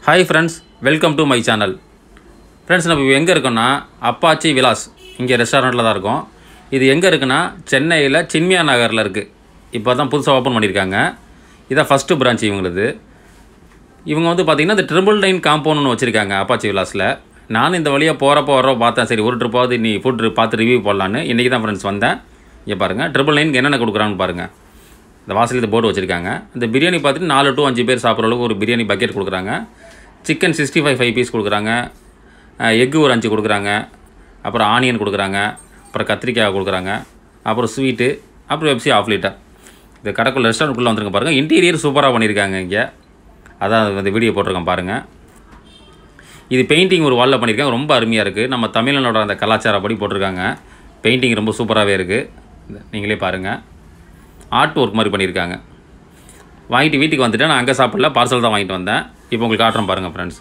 hi friends welcome to my channel friends நம்ம இப்போ எங்கே இருக்கோம்னா அப்பாச்சி விலாஸ் இங்கே ரெஸ்டாரண்ட்டில் தான் இருக்கோம் இது எங்கே இருக்குன்னா சென்னையில் சின்மியா நகரில் இருக்குது இப்போ தான் புதுசாக ஓப்பன் பண்ணியிருக்காங்க இதான் ஃபஸ்ட்டு பிரான்ச் இவங்களுது இவங்க வந்து பார்த்திங்கன்னா இந்த ட்ரிபிள் நைன் காம்பவுண்ட் ஒன்று வச்சுருக்காங்க அப்பாச்சி விலாஸில் நானும் இந்த வழியாக போகிறப்போ வர பார்த்தேன் சரி ஒரு ட்ரிப்பாவது நீ ஃபுட் பார்த்து ரிவ்யூ போடலான்னு இன்றைக்கி தான் ஃப்ரெண்ட்ஸ் வந்தேன் இங்கே பாருங்கள் ட்ரிபிள் நைனுக்கு என்னென்ன கொடுக்குறான்னு பாருங்கள் இந்த வாசலில் இந்த போர்டு வச்சுருக்காங்க இந்த பிரியாணி பார்த்துட்டு நாலு டு அஞ்சு பேர் சாப்பிட்ற அளவுக்கு ஒரு பிரியாணி பக்கெட் கொடுக்குறாங்க chicken sixty five five piece கொடுக்குறாங்க எக்கு ஒரு அஞ்சு கொடுக்குறாங்க அப்புறம் ஆனியன் கொடுக்குறாங்க அப்புறம் கத்திரிக்காய் கொடுக்குறாங்க அப்புறம் ஸ்வீட்டு அப்புறம் வெப்சி ஆஃப் லிட்டர் இந்த கடைக்குள்ள ரெஸ்டாரண்ட்குள்ளே வந்துருங்க பாருங்கள் இன்டீரியர் சூப்பராக பண்ணியிருக்காங்க இங்கே அதான் இந்த வீடியோ போட்டிருக்கேன் பாருங்கள் இது பெயிண்டிங் ஒரு வாலில் பண்ணியிருக்காங்க ரொம்ப அருமையாக இருக்குது நம்ம தமிழனோட அந்த கலாச்சாரப்படி போட்டிருக்காங்க பெயிண்டிங் ரொம்ப சூப்பராகவே இருக்குது நீங்களே பாருங்கள் ஆர்ட் ஒர்க் மாதிரி பண்ணியிருக்காங்க வாங்கிட்டு வீட்டுக்கு வந்துட்டேன் நான் அங்கே சாப்பிடல பார்சல் தான் வாங்கிட்டு வந்தேன் இப்போ உங்களுக்கு காட்டுறேன் பாருங்கள் ஃப்ரெண்ட்ஸ்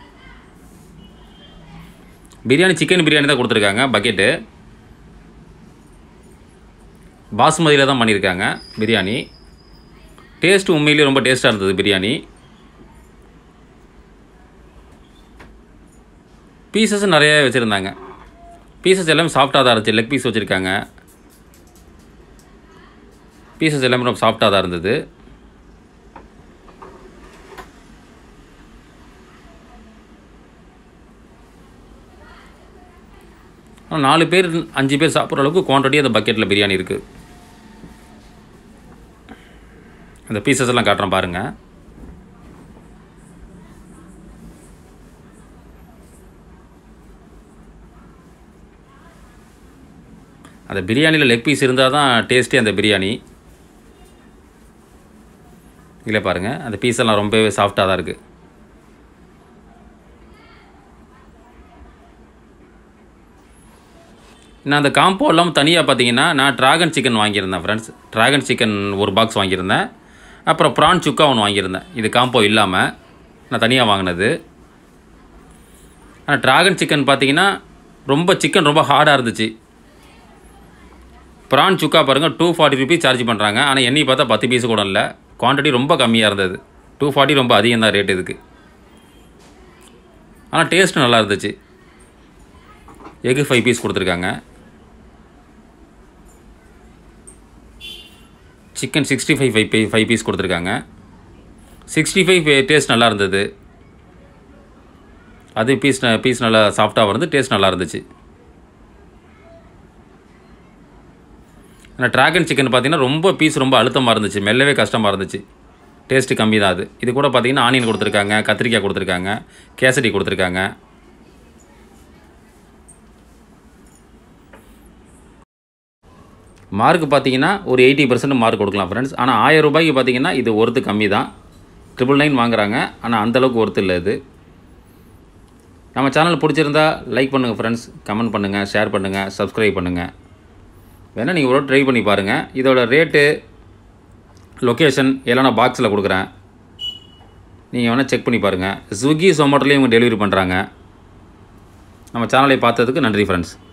பிரியாணி சிக்கன் பிரியாணி தான் கொடுத்துருக்காங்க பக்கெட்டு பாசுமதியில் தான் பண்ணியிருக்காங்க பிரியாணி டேஸ்ட் உண்மையிலேயே ரொம்ப டேஸ்ட்டாக இருந்தது பிரியாணி பீசஸ் நிறைய வச்சுருந்தாங்க பீசஸ் எல்லாமே சாஃப்டாக தான் இருந்துச்சு லெக் பீஸ் வச்சுருக்காங்க பீசஸ் எல்லாமே ரொம்ப சாஃப்டாக தான் இருந்தது ஆனால் நாலு பேர் அஞ்சு பேர் சாப்பிட்ற அளவுக்கு குவான்டிட்டி அந்த பக்கெட்டில் பிரியாணி இருக்குது அந்த பீசஸ் எல்லாம் காட்டுறேன் பாருங்கள் அந்த பிரியாணியில் லெக் பீஸ் இருந்தால் தான் டேஸ்ட்டே அந்த பிரியாணி இதில் பாருங்கள் அந்த பீஸ் எல்லாம் ரொம்பவே சாஃப்டாக தான் இருக்குது நான் அந்த காம்போ இல்லாமல் தனியாக பார்த்தீங்கன்னா நான் ட்ராகன் சிக்கன் வாங்கியிருந்தேன் ஃப்ரெண்ட்ஸ் ட்ராகன் சிக்கன் ஒரு பாக்ஸ் வாங்கியிருந்தேன் அப்புறம் ப்ரான் சுக்கா ஒன்று வாங்கியிருந்தேன் இது காம்போ இல்லாமல் நான் தனியாக வாங்கினது ஆனால் ட்ராகன் சிக்கன் பார்த்தீங்கன்னா ரொம்ப சிக்கன் ரொம்ப ஹார்டாக இருந்துச்சு ப்ரான் சுக்கா பாருங்கள் டூ ஃபார்ட்டி ருபீஸ் சார்ஜ் பண்ணுறாங்க ஆனால் எண்ணெய் பார்த்தா பத்து பீஸ் கூட இல்லை குவான்டிட்டி ரொம்ப கம்மியாக இருந்தது டூ ஃபார்ட்டி ரொம்ப அதிகம் தான் ரேட் இதுக்கு ஆனால் டேஸ்ட்டு நல்லா இருந்துச்சு எக்கு ஃபைவ் பீஸ் கொடுத்துருக்காங்க சிக்கன் சிக்ஸ்டி ஃபைவ் ஃபைவ் பீ ஃபைவ் பீஸ் கொடுத்துருக்காங்க சிக்ஸ்டி ஃபைவ் டேஸ்ட் நல்லா இருந்தது அது பீஸ் பீஸ் நல்லா சாஃப்டாக வந்து டேஸ்ட் நல்லா இருந்துச்சு ஆனால் ட்ராகன் சிக்கன் பார்த்தீங்கன்னா ரொம்ப பீஸ் ரொம்ப அழுத்தமாக இருந்துச்சு மெல்லவே கஷ்டமாக இருந்துச்சு டேஸ்ட்டு கம்மி தான் அது இது கூட பார்த்தீங்கன்னா ஆனியன் கொடுத்துருக்காங்க கத்திரிக்காய் கொடுத்துருக்காங்க கேசரி கொடுத்துருக்காங்க மார்க் பார்த்தீங்கன்னா ஒரு எயிட்டி பர்சன்ட் மார்க் கொடுக்கலாம் ஃப்ரெண்ட்ஸ் ஆனால் ஆயிரம் ரூபாய்க்கு பார்த்தீங்கன்னா இது ஒருத்து கம்மி தான் ட்ரிபிள் நைன் வாங்குறாங்க ஆனால் அந்தளவுக்கு ஒருத்து இல்லை இது நம்ம சேனல் பிடிச்சிருந்தா லைக் பண்ணுங்கள் ஃப்ரெண்ட்ஸ் கமெண்ட் பண்ணுங்கள் ஷேர் பண்ணுங்கள் சப்ஸ்கிரைப் பண்ணுங்கள் வேணால் நீங்கள் ஒரு ட்ரை பண்ணி பாருங்கள் இதோட ரேட்டு லொக்கேஷன் எல்லாம் நான் பாக்ஸில் கொடுக்குறேன் நீங்கள் வேணால் செக் பண்ணி பாருங்கள் ஸ்விக்கி ஜொமேட்டோலேயும் இவங்க டெலிவரி பண்ணுறாங்க நம்ம சேனலை பார்த்ததுக்கு நன்றி ஃப்ரெண்ட்ஸ்